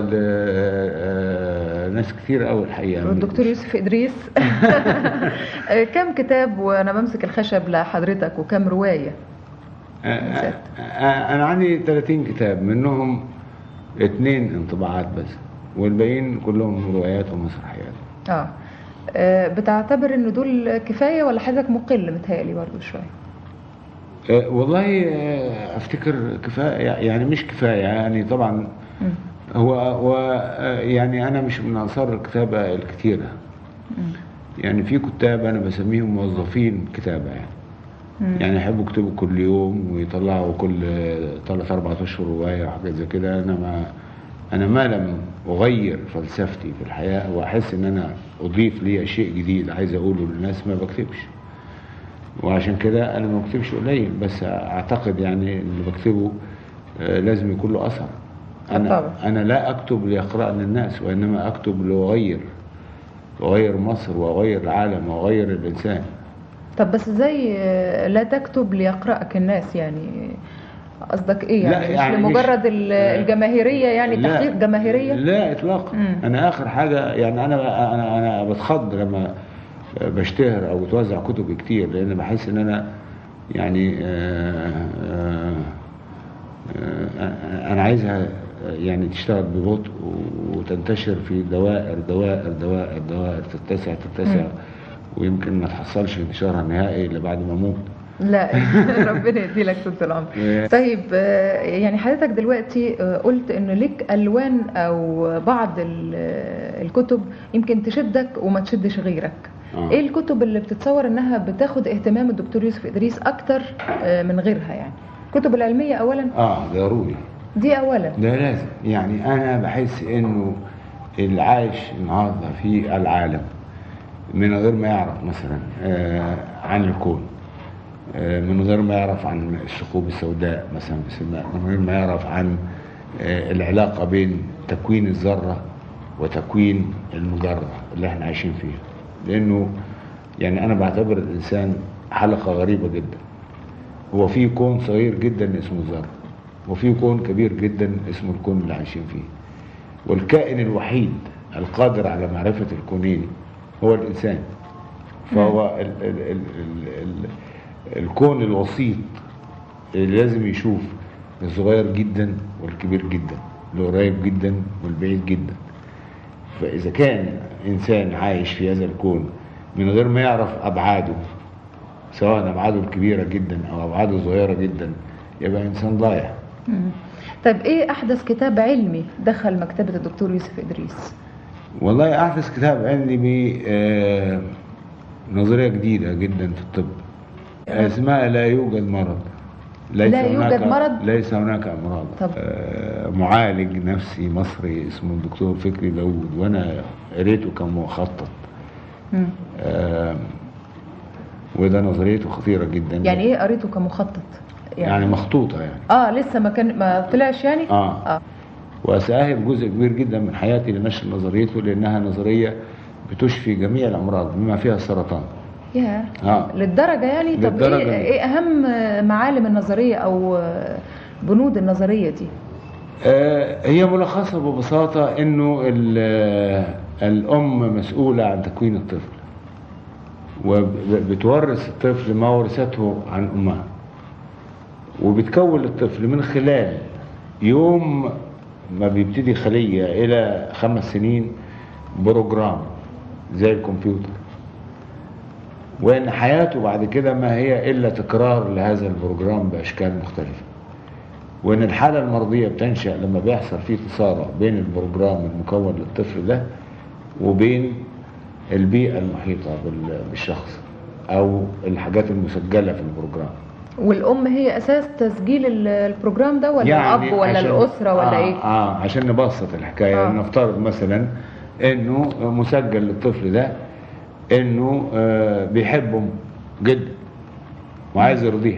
Speaker 6: لناس كتير قوي الحقيقه
Speaker 5: والدكتور يوسف ادريس آه، كم كتاب وانا بمسك الخشب لحضرتك وكم روايه
Speaker 6: آه، آه، آه، انا عندي 30 كتاب منهم اثنين انطباعات بس والباقيين كلهم روايات ومسرحيات
Speaker 5: اه آه، بتعتبر ان دول كفايه ولا حضرتك مقل متهيألي برضه شويه
Speaker 6: آه، والله آه، افتكر كفايه يعني مش كفايه يعني طبعا
Speaker 5: مم.
Speaker 6: هو هو آه، يعني انا مش من انصار الكتابه الكثيره يعني في كتاب انا بسميهم موظفين كتابه يعني
Speaker 5: مم.
Speaker 6: يعني يحبوا يكتبوا كل يوم ويطلعوا كل ثلاث اربع اشهر روايه وحاجات زي كده انا ما انا ما لم اغير فلسفتي في الحياه واحس ان انا اضيف لي شيء جديد عايز اقوله للناس ما بكتبش وعشان كده انا ما بكتبش قليل بس اعتقد يعني اللي بكتبه آه، لازم يكون له اثر انا
Speaker 5: طبعا.
Speaker 6: انا لا اكتب ليقرأني الناس وانما اكتب لاغير واغير مصر واغير العالم واغير الانسان
Speaker 5: طب بس ازاي آه، لا تكتب ليقرأك الناس يعني قصدك ايه
Speaker 6: لا،
Speaker 5: يعني,
Speaker 6: يعني
Speaker 5: مش
Speaker 6: مش-
Speaker 5: لمجرد ال- الجماهيرية يعني
Speaker 6: لا،
Speaker 5: تحقيق جماهيرية
Speaker 6: لا اطلاقا
Speaker 5: مم.
Speaker 6: انا اخر حاجه يعني انا انا انا بتخض لما بشتهر او بتوزع كتب كتير لان بحس ان انا يعني آه، آه، آه، انا عايزها يعني تشتغل ببطء وتنتشر في دوائر دوائر دوائر دوائر تتسع تتسع ويمكن ما تحصلش انتشارها النهائي الا بعد ما اموت
Speaker 5: لا ربنا يديلك طول العمر
Speaker 6: إيه.
Speaker 5: طيب آه، يعني حضرتك دلوقتي آه، قلت ان ليك الوان او بعض ال- الكتب يمكن تشدك وما تشدش غيرك
Speaker 6: آه.
Speaker 5: ايه الكتب اللي بتتصور انها بتاخد اهتمام الدكتور يوسف ادريس اكتر آه، من غيرها يعني الكتب العلميه اولا
Speaker 6: اه ضروري
Speaker 5: دي اولا
Speaker 6: ده لازم يعني انا بحس انه اللي عايش النهارده في العالم من غير ما يعرف مثلا آه، عن الكون آه، من غير ما يعرف عن الثقوب السوداء مثلا في السماء من غير ما يعرف عن آه، العلاقة بين تكوين الذرة وتكوين المجرة اللي احنا عايشين فيها لانه يعني انا بعتبر الانسان حلقة غريبة جدا هو في كون صغير جدا اسمه الذرة وفي كون كبير جدا اسمه الكون اللي عايشين فيه والكائن الوحيد القادر على معرفة الكونين هو الإنسان فهو ال ال ال ال ال الكون الوسيط اللي لازم يشوف الصغير جدا والكبير جدا القريب جدا والبعيد جدا فإذا كان إنسان عايش في هذا الكون من غير ما يعرف أبعاده سواء أبعاده الكبيرة جدا أو أبعاده صغيرة جدا يبقى إنسان ضايع
Speaker 5: مم. طيب ايه احدث كتاب علمي دخل مكتبه الدكتور يوسف ادريس
Speaker 6: والله أحدث كتاب عندي ب آه، نظرية جديدة جدا في الطب اسمها لا يوجد مرض ليس
Speaker 5: لا يوجد
Speaker 6: هناك
Speaker 5: مرض؟
Speaker 6: ليس هناك أمراض
Speaker 5: طب.
Speaker 6: آه، معالج نفسي مصري اسمه الدكتور فكري داوود وأنا قريته كان مخطط
Speaker 5: مم.
Speaker 6: آه، وده نظريته خطيرة جدا
Speaker 5: يعني ايه قريته كمخطط
Speaker 6: يعني مخطوطة يعني
Speaker 5: اه لسه ما كان ما طلعش يعني
Speaker 6: آه.
Speaker 5: اه
Speaker 6: وسأهب جزء كبير جدا من حياتي لنشر نظريته لأنها نظرية بتشفي جميع الأمراض بما فيها السرطان
Speaker 5: يا
Speaker 6: آه.
Speaker 5: للدرجه يعني طب
Speaker 6: للدرجة
Speaker 5: ايه
Speaker 6: دي.
Speaker 5: ايه اهم معالم النظريه او بنود النظريه دي
Speaker 6: آه، هي ملخصة ببساطة انه ال- الام مسؤولة عن تكوين الطفل وبتورث الطفل ما ورثته عن امها وبتكون الطفل من خلال يوم ما بيبتدي خلية الى خمس سنين بروجرام زي الكمبيوتر وان حياته بعد كده ما هي الا تكرار لهذا البروجرام باشكال مختلفه وان الحاله المرضيه بتنشا لما بيحصل فيه تصارع بين البروجرام المكون للطفل ده وبين البيئه المحيطه بال- بالشخص او الحاجات المسجله في البروجرام
Speaker 5: والام هي اساس تسجيل ال- البروجرام ده ولا الاب ولا
Speaker 6: عشان-
Speaker 5: الاسره ولا
Speaker 6: آه
Speaker 5: ايه
Speaker 6: اه عشان نبسط الحكايه
Speaker 5: آه.
Speaker 6: آه. نفترض مثلا انه مسجل للطفل ده انه آه بيحب امه جدا وعايز يرضيها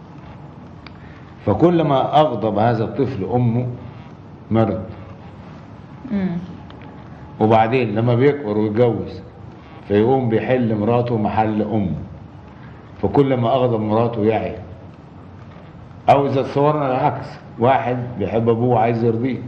Speaker 6: فكل ما اغضب هذا الطفل امه مرض
Speaker 5: مم.
Speaker 6: وبعدين لما بيكبر ويتجوز فيقوم بيحل مراته محل امه فكل ما اغضب مراته يعي او اذا تصورنا العكس واحد بيحب ابوه وعايز يرضيه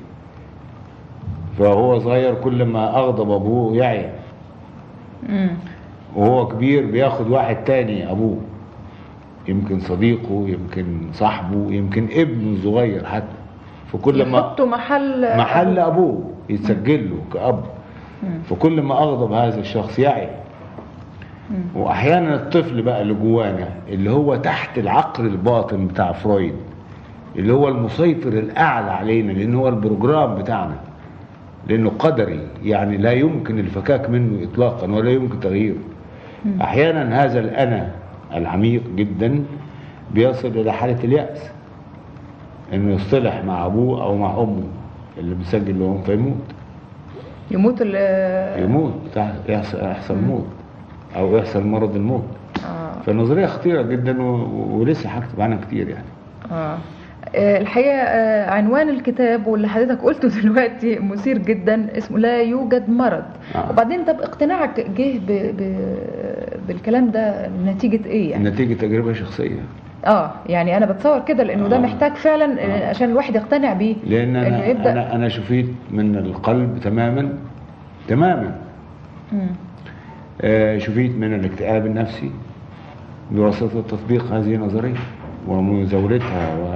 Speaker 6: فهو صغير كل ما اغضب ابوه يعي
Speaker 5: مم.
Speaker 6: وهو كبير بياخد واحد تاني ابوه يمكن صديقه يمكن صاحبه يمكن ابنه الصغير حتى فكل ما
Speaker 5: يحطوا محل
Speaker 6: محل ابوه يتسجل له كاب
Speaker 5: مم.
Speaker 6: فكل ما اغضب هذا الشخص يعي
Speaker 5: مم.
Speaker 6: واحيانا الطفل بقى اللي جوانا اللي هو تحت العقل الباطن بتاع فرويد اللي هو المسيطر الاعلى علينا لان هو البروجرام بتاعنا لانه قدري يعني لا يمكن الفكاك منه اطلاقا ولا يمكن تغييره احيانا هذا الانا العميق جدا بيصل الى حاله الياس انه يصطلح مع ابوه او مع امه اللي مسجل لهم فيموت
Speaker 5: يموت ال
Speaker 6: يموت تحت- يحصل يحصل موت او يحصل مرض الموت
Speaker 5: آه.
Speaker 6: فالنظريه خطيره جدا و... و- ولسه هكتب عنها كتير يعني
Speaker 5: آه. آه، الحقيقة آه، عنوان الكتاب واللي حضرتك قلته دلوقتي مثير جدا اسمه لا يوجد مرض
Speaker 6: آه.
Speaker 5: وبعدين طب اقتناعك جه ب... ب... بالكلام ده نتيجة ايه يعني؟
Speaker 6: نتيجه تجربه شخصيه
Speaker 5: اه يعني انا بتصور كده لانه ده
Speaker 6: آه.
Speaker 5: محتاج فعلا آه،
Speaker 6: آه.
Speaker 5: عشان الواحد يقتنع بيه
Speaker 6: لان
Speaker 5: إنه
Speaker 6: انا
Speaker 5: يبدأ-
Speaker 6: انا انا شفيت من القلب تماما تماما
Speaker 5: مم.
Speaker 6: آه، شفيت من الاكتئاب النفسي بواسطه تطبيق هذه النظريه ومزاولتها و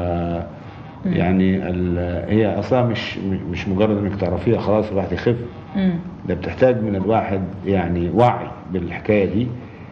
Speaker 6: يعني ال- هي اصلا مش مش مجرد انك تعرفيها خلاص الواحد يخف
Speaker 5: مم.
Speaker 6: ده بتحتاج من الواحد يعني وعي بالحكايه دي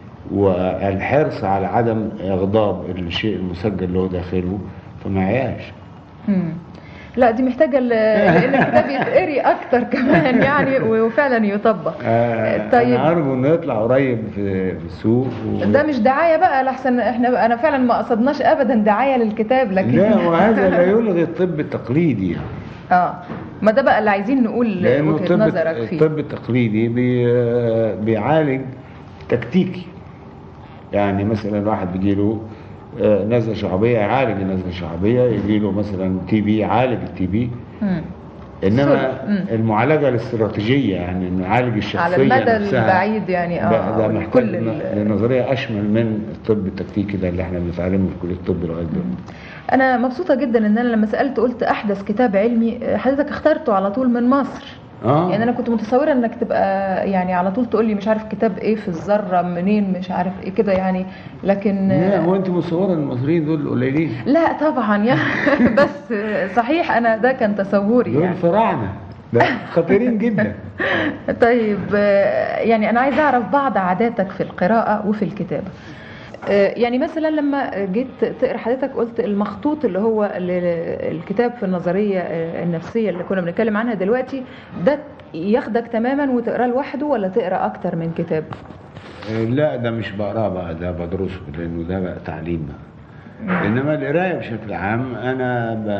Speaker 6: والحرص على عدم اغضاب الشيء المسجل اللي هو داخله فما يعياش
Speaker 5: مم. لا دي محتاجة ل- لان الكتاب يتقري اكتر كمان يعني وفعلا يطبق
Speaker 6: آه
Speaker 5: طيب.
Speaker 6: انا ارجو انه يطلع قريب في, في السوق و...
Speaker 5: ده مش دعاية بقى لحسن احنا انا فعلا ما قصدناش ابدا دعاية للكتاب لكن
Speaker 6: لا وهذا لا يلغي الطب التقليدي يعني.
Speaker 5: اه ما ده بقى اللي عايزين نقول
Speaker 6: لانه
Speaker 5: وجهة
Speaker 6: الطب
Speaker 5: نظرك فيه
Speaker 6: الطب التقليدي بي بيعالج تكتيكي يعني مثلا واحد بيجي له آه، نزله شعبيه يعالج النزله الشعبيه يجي له مثلا تي بي يعالج التي بي
Speaker 5: مم.
Speaker 6: انما
Speaker 5: صلب. مم.
Speaker 6: المعالجه الاستراتيجيه يعني انه يعالج الشخصيه
Speaker 5: على المدى
Speaker 6: نفسها
Speaker 5: البعيد يعني
Speaker 6: ده,
Speaker 5: اه
Speaker 6: ده
Speaker 5: أو
Speaker 6: محتاج
Speaker 5: كل ال-
Speaker 6: لنظريه اشمل من الطب التكتيكي ده اللي احنا بنتعلمه في كليه الطب لغايه دلوقتي
Speaker 5: انا مبسوطة جدا ان انا لما سألت قلت احدث كتاب علمي حضرتك اخترته على طول من مصر
Speaker 6: اه
Speaker 5: يعني انا كنت متصوره انك تبقى يعني على طول تقول لي مش عارف كتاب ايه في الذره منين مش عارف ايه كده يعني لكن
Speaker 6: لا هو انت مصوره المصريين دول قليلين
Speaker 5: لا طبعا يا بس صحيح انا ده كان تصوري
Speaker 6: دول
Speaker 5: يعني
Speaker 6: فراعنه ده خطيرين جدا
Speaker 5: طيب آه، يعني انا عايزه اعرف بعض عاداتك في القراءه وفي الكتابه آه، يعني مثلا لما جيت تقرا حضرتك قلت المخطوط اللي هو ال- الكتاب في النظريه آه، النفسيه اللي كنا بنتكلم عنها دلوقتي ده ياخدك تماما وتقراه لوحده ولا تقرا اكتر من كتاب
Speaker 6: آه، لا ده مش بقراه بقى ده بدرسه لانه ده بقى تعليم بقى انما القرايه بشكل عام انا ب...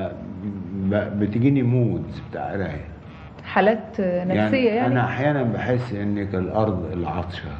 Speaker 6: ب... بتجيني مودز بتاع قرايه
Speaker 5: حالات آه، نفسيه يعني,
Speaker 6: انا احيانا بحس انك الارض العطشه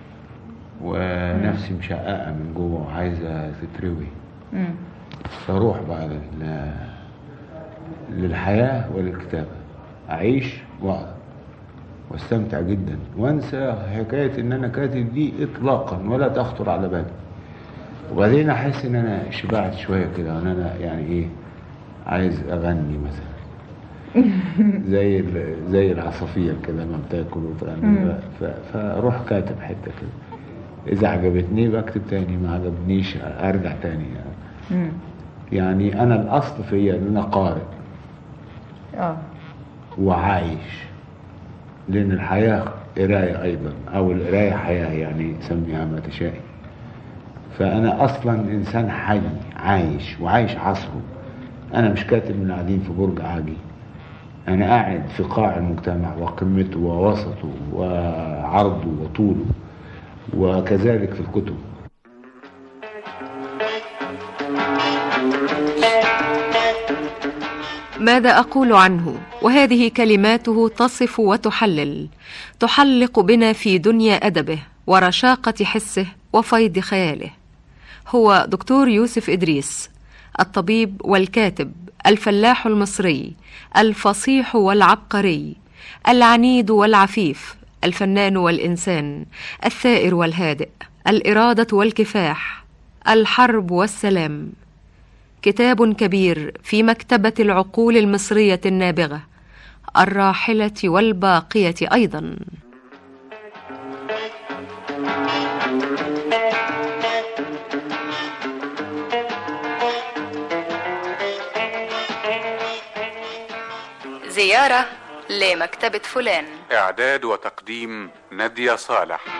Speaker 6: ونفسي مشققه من جوه وعايزه تتروي
Speaker 5: مم.
Speaker 6: فاروح بقى لل... للحياه وللكتابه اعيش واقرا واستمتع جدا وانسى حكايه ان انا كاتب دي اطلاقا ولا تخطر على بالي وبعدين احس ان انا شبعت شويه كده وان انا يعني ايه عايز اغني مثلا زي ال- زي العصافير كده ما بتاكل وتغني ف- فاروح كاتب حته كده اذا عجبتني بكتب تاني ما عجبنيش ارجع تاني يعني.
Speaker 5: مم.
Speaker 6: يعني انا الاصل فيا ان انا قارئ
Speaker 5: اه
Speaker 6: وعايش لان الحياه قرايه ايضا او القرايه حياه يعني سميها ما تشاء فانا اصلا انسان حي عايش وعايش عصره انا مش كاتب من قاعدين في برج عاجي انا قاعد في قاع المجتمع وقمته ووسطه وعرضه وطوله وكذلك في الكتب
Speaker 4: ماذا اقول عنه وهذه كلماته تصف وتحلل تحلق بنا في دنيا ادبه ورشاقه حسه وفيض خياله هو دكتور يوسف ادريس الطبيب والكاتب الفلاح المصري الفصيح والعبقري العنيد والعفيف الفنان والانسان الثائر والهادئ الاراده والكفاح الحرب والسلام كتاب كبير في مكتبه العقول المصريه النابغه الراحله والباقيه ايضا
Speaker 2: زيارة لمكتبة فلان
Speaker 1: إعداد وتقديم نادية صالح